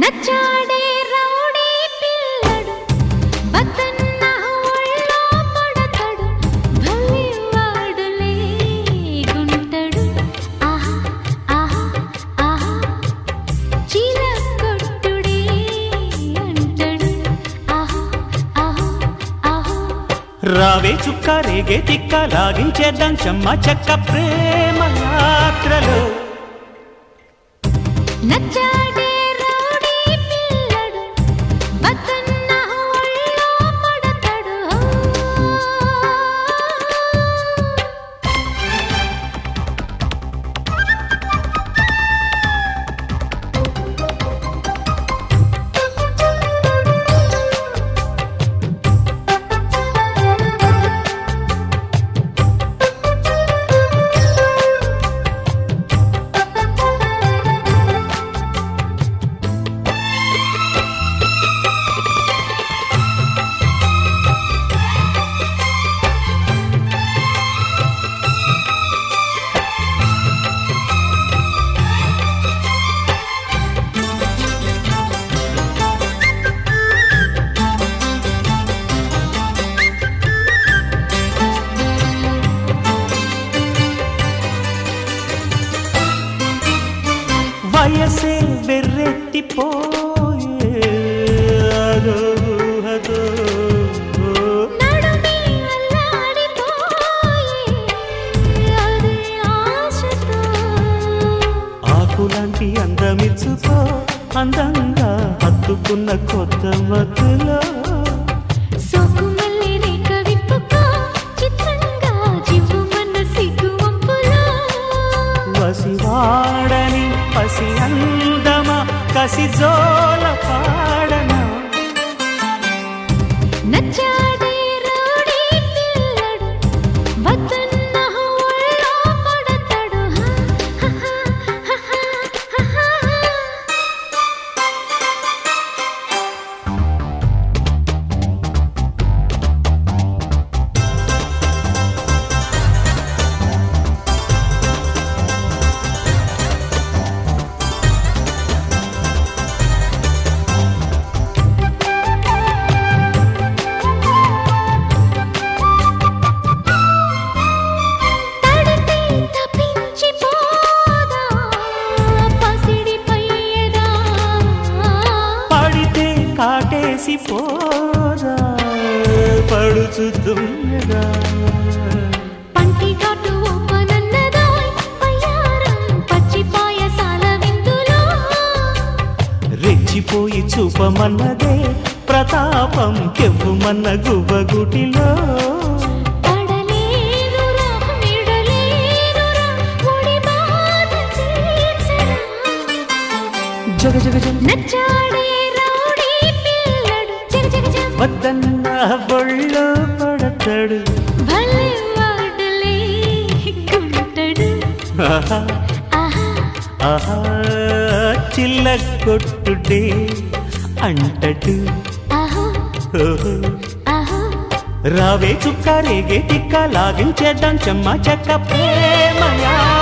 నచ్చాడే rowdy పిల్లడు బతన్న ఒళ్ళో పడతాడు భలే వాడులే గుంటడు ఆహా ఆహా ఆహా చీల కొట్టుడే అంటాడు ఆహా ఆహా ఆహా రావే చుక్క రేగే తిక్క లాగించేద్దాం చెమ్మ చెక్క ప్రేమ యాత్రలో నచ్చాడే రౌడీ పిల్లడు బతన్న ఒళ్ళో పడతాడు వయసే వెర్రెత్తిపోయే అదో అదో నడుమే అల్లాడిపోయే అదే ఆశతో ఆకులాంటి అందమిచ్చుకో అందంగా హత్తుకున్న కొత్త మత్తులో సోకుమల్లి రేఖ విప్పుకో చిత్రంగా జివ్వుమన్న సిగ్గు వంపులో వసివాడని పసి అందమా కసి జోల పాడనా నచ్చాడే రౌడీ పిల్లడు వద్దన్న ఒళ్ళో పడతాడు హా, హా, హా, హా, హా, హా. తడితే తప్పించిపోదా పసిడిపై ఎదా పడితే కాటేసి పోదా పడుచు దుమ్మెదా పంటి కాటు ఓపనన్నదాయ్ పయ్యారం పచ్చి పాయసాల విందులో రెచ్చిపోయి చూపమన్నదే ప్రతాపం కెవ్వుమన్న గువ్వగుటిలో పడలేనురా విడలేనురా ఒడి బాధ తీర్చరా జగ జగ జగ నచ్చాడే రౌడీ పిల్లడు జగ జగ జగ వద్దన్న బొళ్ళు పడతాడు భలే వాడులే గుంటడు ఆహా, ఆహా ఆహా చిల్ల కొట్టుడే అంటడు ఆహా ఓహో. ఆహా రావే చుక్క రేగే తిక్క లాగించేద్దాం చెమ్మ చెక్క ప్రేమయా